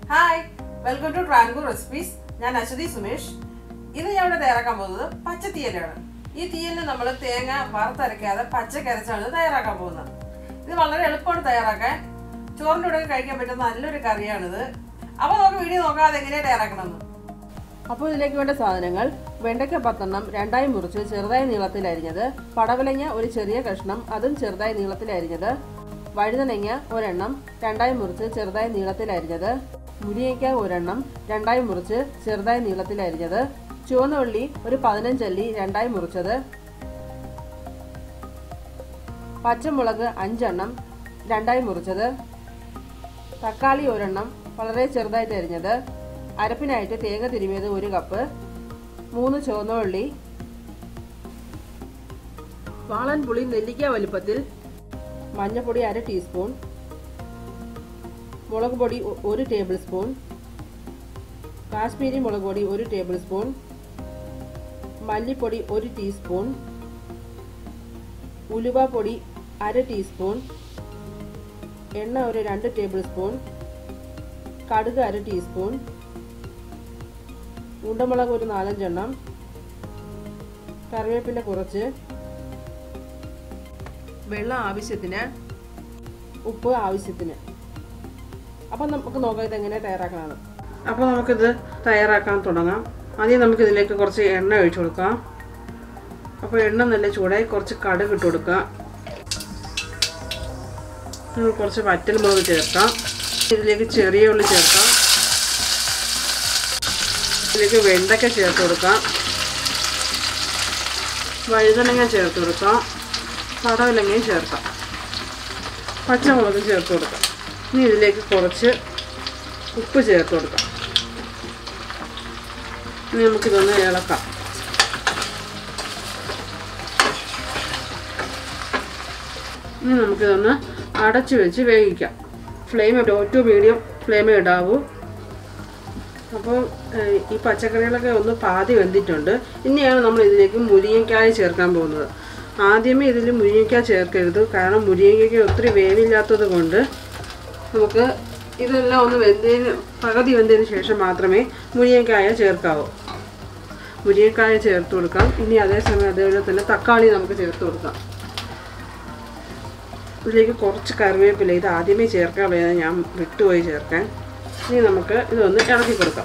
hi welcome to Travancore recipes ഞാൻ അശ്വതി സുമേഷ് ഇന്ന് ഞാൻ ഇവിടെ തയ്യാറാക്കാൻ പോകുന്നത് പച്ച തീയലാണ് ഈ തീയലിന് നമ്മൾ തേങ്ങ വറുത്തരയ്ക്കാതെ പച്ചക്കരച്ചാണ് തയ്യാറാക്കാൻ പോകുന്നത് ഇത് വളരെ എളുപ്പമാണ് തയ്യാറാക്കാൻ ചോറിൻ്റെ കൂടെ കഴിക്കാൻ പറ്റുന്ന നല്ലൊരു കറിയാണിത് അപ്പോൾ നമുക്ക് വീഡിയോ നോക്കാതെ എങ്ങനെയാണ് തയ്യാറാക്കണമെന്ന് അപ്പോൾ ഇതിലേക്ക് വേണ്ട സാധനങ്ങൾ വെണ്ടയ്ക്ക പത്തെണ്ണം രണ്ടായി മുറിച്ച് ചെറുതായി നീളത്തിൽ അരിഞ്ഞത് പടവലങ്ങ ഒരു ചെറിയ കഷ്ണം അതും ചെറുതായി നീളത്തിൽ അരിഞ്ഞത് വഴുതനങ്ങ ഒരെണ്ണം രണ്ടായി മുറിച്ച് ചെറുതായി നീളത്തിൽ അരിഞ്ഞത് മുരിങ്ങയ്ക്ക ഒരെണ്ണം രണ്ടായി മുറിച്ച് ചെറുതായി നീളത്തിൽ അരിഞ്ഞത് ചുവന്ന ഉള്ളി ഒരു പതിനഞ്ചല്ലി രണ്ടായി മുറിച്ചത് പച്ചമുളക് അഞ്ചെണ്ണം രണ്ടായി മുറിച്ചത് തക്കാളി ഒരെണ്ണം വളരെ ചെറുതായിട്ട് അരിഞ്ഞത് അരപ്പിനായിട്ട് തേങ്ങ തിരുമിയത് ഒരു കപ്പ് മൂന്ന് ചുവന്ന ഉള്ളി വാളൻ പുളി നെല്ലിക്ക വലുപ്പത്തിൽ മഞ്ഞൾപ്പൊടി അര ടീസ്പൂൺ മുളക് പൊടി ഒ- ഒരു ടേബിൾ സ്പൂൺ കാശ്മീരി മുളക് പൊടി ഒരു ടേബിൾ സ്പൂൺ മല്ലിപ്പൊടി ഒരു ടീസ്പൂൺ ഉലുവ പൊടി അര ടീസ്പൂൺ എണ്ണ ഒരു രണ്ട് ടേബിൾ സ്പൂൺ കടുക് അര ടീസ്പൂൺ ഉണ്ടമുളക് ഒരു നാലഞ്ചെണ്ണം കറിവേപ്പില കുറച്ച് വെള്ളം ആവശ്യത്തിന് ഉപ്പ് ആവശ്യത്തിന് അപ്പം നമുക്ക് നോക്കാം ഇത് എങ്ങനെ തയ്യാറാക്കണമെന്ന് അപ്പോൾ നമുക്കിത് തയ്യാറാക്കാൻ തുടങ്ങാം ആദ്യം നമുക്ക് ഇതിലേക്ക് കുറച്ച് എണ്ണ ഒഴിച്ചു കൊടുക്കാം അപ്പോൾ എണ്ണ നല്ല ചൂടായി കുറച്ച് കടുക് ഇട്ട് കൊടുക്കാം നമുക്ക് കുറച്ച് വറ്റൽമുളക് ചേർക്കാം ഇതിലേക്ക് ചെറിയ ഉള്ളി ചേർക്കാം ഇതിലേക്ക് വെണ്ടയ്ക്ക ചേർത്ത് കൊടുക്കാം വഴുതനങ്ങ ചേർത്ത് കൊടുക്കാം പടവലങ്ങയും ചേർക്കാം പച്ചമുളക് ചേർത്ത് കൊടുക്കാം ഇനി ഇതിലേക്ക് കുറച്ച് ഉപ്പ് ചേർത്ത് കൊടുക്കാം ഇനി നമുക്കിതൊന്ന് ഇളക്കാം ഇനി നമുക്കിതൊന്ന് അടച്ചു വെച്ച് വേവിക്കാം ഫ്ലെയിം ലോ ടു മീഡിയം ഫ്ലെയിമേ ഇടാവൂ അപ്പോൾ ഏഹ്, ഈ പച്ചക്കറികളൊക്കെ ഒന്ന് പാതി വെന്തിട്ടുണ്ട് ഇനിയാണ് നമ്മൾ ഇതിലേക്ക് മുരിങ്ങക്കായ ചേർക്കാൻ പോകുന്നത് ആദ്യമേ ഇതിൽ മുരിങ്ങക്കായ ചേർക്കരുത് കാരണം മുരിങ്ങയ്ക്ക് ഒത്തിരി വേവില്ലാത്തത് കൊണ്ട് നമുക്ക് ഇതെല്ലാം ഒന്ന് വെന്തതിന് പകുതി വെന്തതിന് ശേഷം മാത്രമേ മുരിങ്ങക്കായ ചേർക്കാവൂ മുരിങ്ങക്കായ ചേർത്ത് കൊടുക്കാം ഇനി അതേസമയം അതേപോലെ തന്നെ തക്കാളി നമുക്ക് ചേർത്ത് കൊടുക്കാം ഇതിലേക്ക് കുറച്ച് കറിവേപ്പില ഇത് ആദ്യമേ ചേർക്കാൻ വേണം ഞാൻ വിട്ടുപോയി ചേർക്കാൻ ഇനി നമുക്ക് ഇതൊന്ന് ഇളക്കി കൊടുക്കാം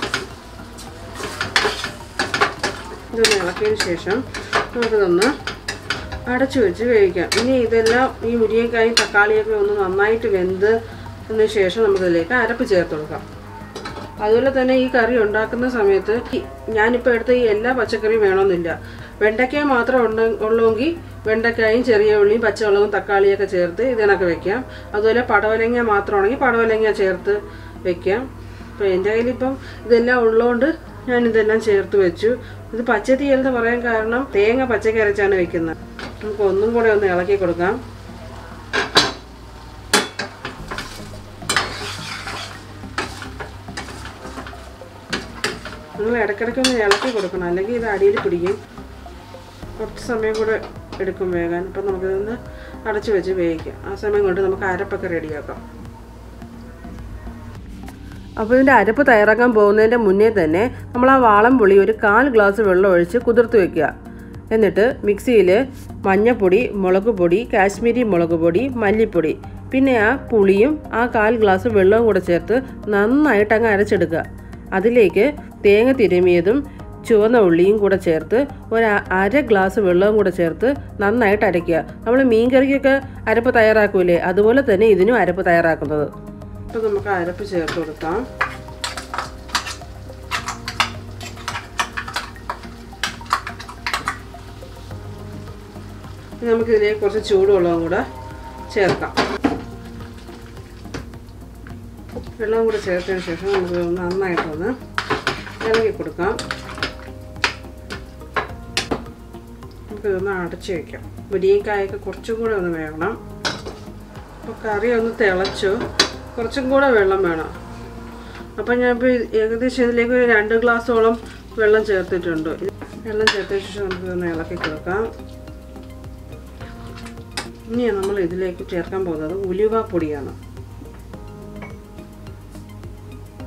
ഇതൊന്ന് ഇളക്കിയതിന് ശേഷം നമുക്കിതൊന്ന് അടച്ചു വെച്ച് വേവിക്കാം ഇനി ഇതെല്ലാം ഈ മുരിങ്ങക്കായും തക്കാളിയൊക്കെ ഒന്ന് നന്നായിട്ട് വെന്ത് തിന് ശേഷം നമുക്കിതിലേക്ക് അരപ്പ് ചേർത്ത് കൊടുക്കാം അതുപോലെ തന്നെ ഈ കറി ഉണ്ടാക്കുന്ന സമയത്ത് ഈ- ഞാനിപ്പോൾ എടുത്ത ഈ എല്ലാ പച്ചക്കറിയും വേണമെന്നില്ല വെണ്ടയ്ക്ക മാത്രം ഉണ്ട ഉള്ളെങ്കിൽ വെണ്ടയ്ക്കായും ചെറിയ ഉള്ളിയും പച്ചമുളകും തക്കാളിയൊക്കെ ചേർത്ത് ഇതിനൊക്കെ വെക്കാം അതുപോലെ പടവലങ്ങ മാത്രമാണെങ്കിൽ പടവലങ്ങ ചേർത്ത് വെക്കാം അപ്പോൾ എൻ്റെ കയ്യിലിപ്പം ഇതെല്ലാം ഉള്ളതുകൊണ്ട് ഞാൻ ഇതെല്ലാം ചേർത്ത് വെച്ചു ഇത് പച്ചത്തീയൽ എന്ന് പറയാൻ കാരണം തേങ്ങ പച്ചക്ക് അരച്ചാണ് വെക്കുന്നത് നമുക്ക് ഒന്നും കൂടെ ഒന്ന് ഇളക്കി കൊടുക്കാം നിങ്ങൾ ഇടയ്ക്കിടയ്ക്ക് ഒന്ന് ഇളക്കി കൊടുക്കണം അല്ലെങ്കിൽ ഇത് അടിയിൽ പിടിക്കും കുറച്ച് സമയം കൂടെ എടുക്കും വേകാൻ അപ്പം നമുക്കിതൊന്ന് അടച്ചു വെച്ച് വേവിക്കാം ആ സമയം കൊണ്ട് നമുക്ക് അരപ്പൊക്കെ റെഡിയാക്കാം അപ്പോൾ ഇതിൻ്റെ അരപ്പ് തയ്യാറാക്കാൻ പോകുന്നതിൻ്റെ മുന്നേ തന്നെ നമ്മൾ ആ വാളം പുളി ഒരു കാൽ ഗ്ലാസ് വെള്ളം ഒഴിച്ച് കുതിർത്ത് വെക്കുക എന്നിട്ട് മിക്സിയിൽ മഞ്ഞൾപ്പൊടി മുളക് പൊടി കാശ്മീരി മുളക് പൊടി മല്ലിപ്പൊടി പിന്നെ ആ പുളിയും ആ കാൽ ഗ്ലാസ് വെള്ളവും കൂടെ ചേർത്ത് നന്നായിട്ട് അങ്ങ് അരച്ചെടുക്കുക അതിലേക്ക് തേങ്ങ തിരുമിയതും ചുവന്ന ഉള്ളിയും കൂടെ ചേർത്ത് ഒരു അ- അര ഗ്ലാസ് വെള്ളവും കൂടെ ചേർത്ത് നന്നായിട്ട് അരയ്ക്കുക നമ്മൾ മീൻകറിക്കൊക്കെ അരപ്പ് തയ്യാറാക്കൂലേ അതുപോലെ തന്നെ ഇതിനും അരപ്പ് തയ്യാറാക്കുന്നത് അപ്പോൾ നമുക്ക് അരപ്പ് ചേർത്ത് കൊടുക്കാം ഇനി നമുക്ക് ഇതിലേക്ക് കുറച്ച് ചൂടുവെള്ളവും കൂടെ ചേർക്കാം വെള്ളം കൂടെ ചേർത്തതിന് ശേഷം നമുക്ക് നന്നായിട്ടൊന്ന് ഇളക്കി കൊടുക്കാം നമുക്കിതൊന്ന് അടച്ച് വയ്ക്കാം മുരിങ്ങക്കായൊക്കെ കുറച്ചും കൂടെ ഒന്ന് വേകണം അപ്പോൾ കറി ഒന്ന് തിളച്ചു കുറച്ചും കൂടെ വെള്ളം വേണം അപ്പം ഞാൻ ഇപ്പോൾ ഏകദേശം ഇതിലേക്ക് ഒരു രണ്ട് ഗ്ലാസ്സോളം വെള്ളം ചേർത്തിട്ടുണ്ട് വെള്ളം ചേർത്തതിന് ശേഷം നമുക്കിതൊന്ന് ഇളക്കി കൊടുക്കാം ഇനി നമ്മൾ ഇതിലേക്ക് ചേർക്കാൻ പോകുന്നത് ഉലുവ പൊടിയാണ്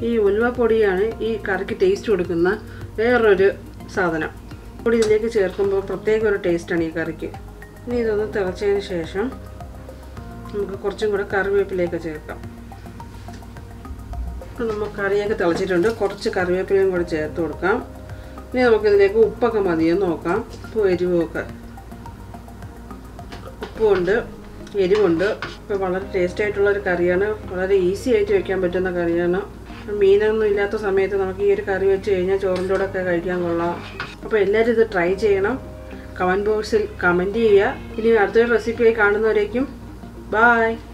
ഈ ഉലുവപ്പൊടിയാണ് ഈ കറിക്ക് ടേസ്റ്റ് കൊടുക്കുന്ന വേറൊരു സാധനം പൊടി ഇതിലേക്ക് ചേർക്കുമ്പോൾ പ്രത്യേക ഒരു ടേസ്റ്റാണ് ഈ കറിക്ക് ഇനി ഇതൊന്ന് തിളച്ചതിന് ശേഷം നമുക്ക് കുറച്ചും കൂടെ കറിവേപ്പിലേക്ക് ചേർക്കാം ഇപ്പം നമ്മൾ കറിയൊക്കെ തിളച്ചിട്ടുണ്ട് കുറച്ച് കറിവേപ്പിലയും കൂടെ ചേർത്ത് കൊടുക്കാം ഇനി നമുക്കിതിലേക്ക് ഉപ്പൊക്കെ മതിയെന്ന് നോക്കാം ഉപ്പും എരിവുമൊക്കെ ഉപ്പുമുണ്ട് എരിവുണ്ട് ഇപ്പോൾ വളരെ ടേസ്റ്റ് ആയിട്ടുള്ള ഒരു കറിയാണ് വളരെ ഈസി ആയിട്ട് വെക്കാൻ പറ്റുന്ന കറിയാണ് മീനൊന്നും ഇല്ലാത്ത സമയത്ത് നമുക്ക് ഈ ഒരു കറി വെച്ച് കഴിഞ്ഞാൽ ചോറിൻ്റെ കൂടെ ഒക്കെ കഴിക്കാൻ കൊള്ളാം അപ്പോൾ എല്ലാവരും ഇത് ട്രൈ ചെയ്യണം കമൻറ്റ് ബോക്സിൽ കമൻറ്റ് ചെയ്യുക ഇനി അടുത്തൊരു റെസിപ്പിയായി കാണുന്നവരേക്കും ബായ്